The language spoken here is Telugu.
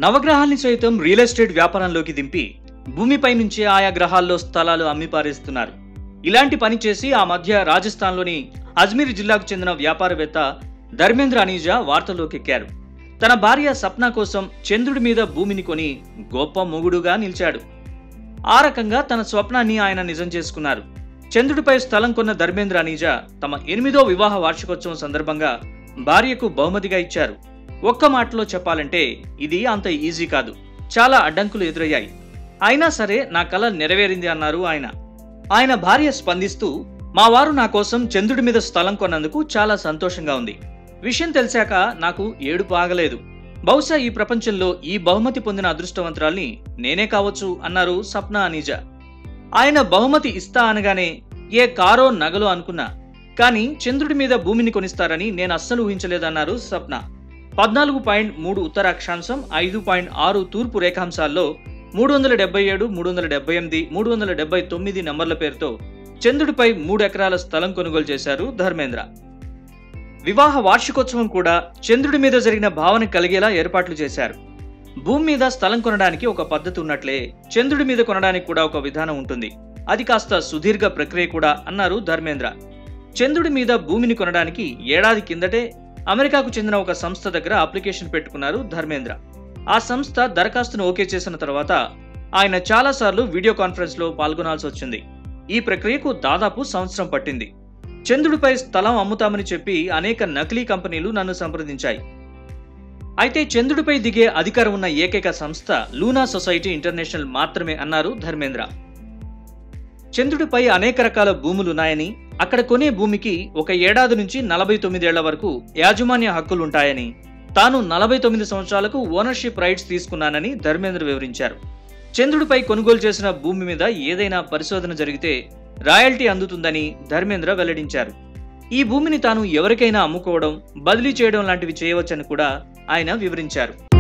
నవగ్రహాల్ని సైతం రియల్ ఎస్టేట్ వ్యాపారంలోకి దింపి భూమిపై నుంచే ఆయా గ్రహాల్లో స్థలాలు అమ్మి పారేస్తున్నారు ఇలాంటి పని చేసి ఆ మధ్య రాజస్థాన్లోని అజ్మీర్ జిల్లాకు చెందిన వ్యాపారవేత్త ధర్మేంద్ర అనీజా వార్తల్లోకి ఎక్కారు తన భార్య సప్న కోసం చంద్రుడి మీద భూమిని కొని గొప్ప మొగుడుగా నిలిచాడు ఆ రకంగా తన స్వప్నాన్ని ఆయన నిజం చేసుకున్నారు చంద్రుడిపై స్థలం కొన్న ధర్మేంద్ర అనీజా తమ ఎనిమిదో వివాహ వార్షికోత్సవం సందర్భంగా భార్యకు బహుమతిగా ఇచ్చారు ఒక్క మాటలో చెప్పాలంటే ఇది అంత ఈజీ కాదు చాలా అడ్డంకులు ఎదురయ్యాయి అయినా సరే నా కల నెరవేరింది అన్నారు ఆయన ఆయన భార్య స్పందిస్తూ మా వారు నా కోసం చంద్రుడి మీద స్థలం కొన్నందుకు చాలా సంతోషంగా ఉంది విషయం తెలిసాక నాకు ఏడుపు ఆగలేదు బహుశా ఈ ప్రపంచంలో ఈ బహుమతి పొందిన అదృష్టవంతురాల్ని నేనే కావచ్చు అన్నారు సప్న అనీజా ఆయన బహుమతి ఇస్తా అనగానే ఏ కారో నగలో అనుకున్నా కానీ చంద్రుడి మీద భూమిని కొనిస్తారని నేను అస్సలు ఊహించలేదన్నారు సప్న పద్నాలుగు పాయింట్ మూడు ఉత్తర అక్షాంశం ఐదు పాయింట్ ఆరు తూర్పు రేఖాంశాల్లో మూడు వందల డెబ్బై ఏడు మూడు వందల డెబ్బై ఎనిమిది మూడు వందల డెబ్బై తొమ్మిది నంబర్ల పేరుతో చంద్రుడిపై మూడు ఎకరాల స్థలం కొనుగోలు చేశారు ధర్మేంద్ర వివాహ వార్షికోత్సవం కూడా చంద్రుడి మీద జరిగిన భావన కలిగేలా ఏర్పాట్లు చేశారు భూమి మీద స్థలం కొనడానికి ఒక పద్ధతి ఉన్నట్లే చంద్రుడి మీద కొనడానికి కూడా ఒక విధానం ఉంటుంది అది కాస్త సుదీర్ఘ ప్రక్రియ కూడా అన్నారు ధర్మేంద్ర చంద్రుడి మీద భూమిని కొనడానికి ఏడాది కిందటే అమెరికాకు చెందిన ఒక సంస్థ దగ్గర అప్లికేషన్ పెట్టుకున్నారు ధర్మేంద్ర ఆ సంస్థ దరఖాస్తును ఓకే చేసిన తర్వాత ఆయన చాలాసార్లు వీడియో కాన్ఫరెన్స్లో పాల్గొనాల్సి వచ్చింది ఈ ప్రక్రియకు దాదాపు సంవత్సరం పట్టింది చంద్రుడిపై స్థలం అమ్ముతామని చెప్పి అనేక నకిలీ కంపెనీలు నన్ను సంప్రదించాయి అయితే చంద్రుడిపై దిగే అధికారం ఉన్న ఏకైక సంస్థ లూనా సొసైటీ ఇంటర్నేషనల్ మాత్రమే అన్నారు ధర్మేంద్ర చంద్రుడిపై అనేక రకాల భూములున్నాయని అక్కడ కొనే భూమికి ఒక ఏడాది నుంచి నలభై తొమ్మిదేళ్ల వరకు యాజమాన్య హక్కులుంటాయని తాను నలభై తొమ్మిది సంవత్సరాలకు ఓనర్షిప్ రైట్స్ తీసుకున్నానని ధర్మేంద్ర వివరించారు చంద్రుడిపై కొనుగోలు చేసిన భూమి మీద ఏదైనా పరిశోధన జరిగితే రాయల్టీ అందుతుందని ధర్మేంద్ర వెల్లడించారు ఈ భూమిని తాను ఎవరికైనా అమ్ముకోవడం బదిలీ చేయడం లాంటివి చేయవచ్చని కూడా ఆయన వివరించారు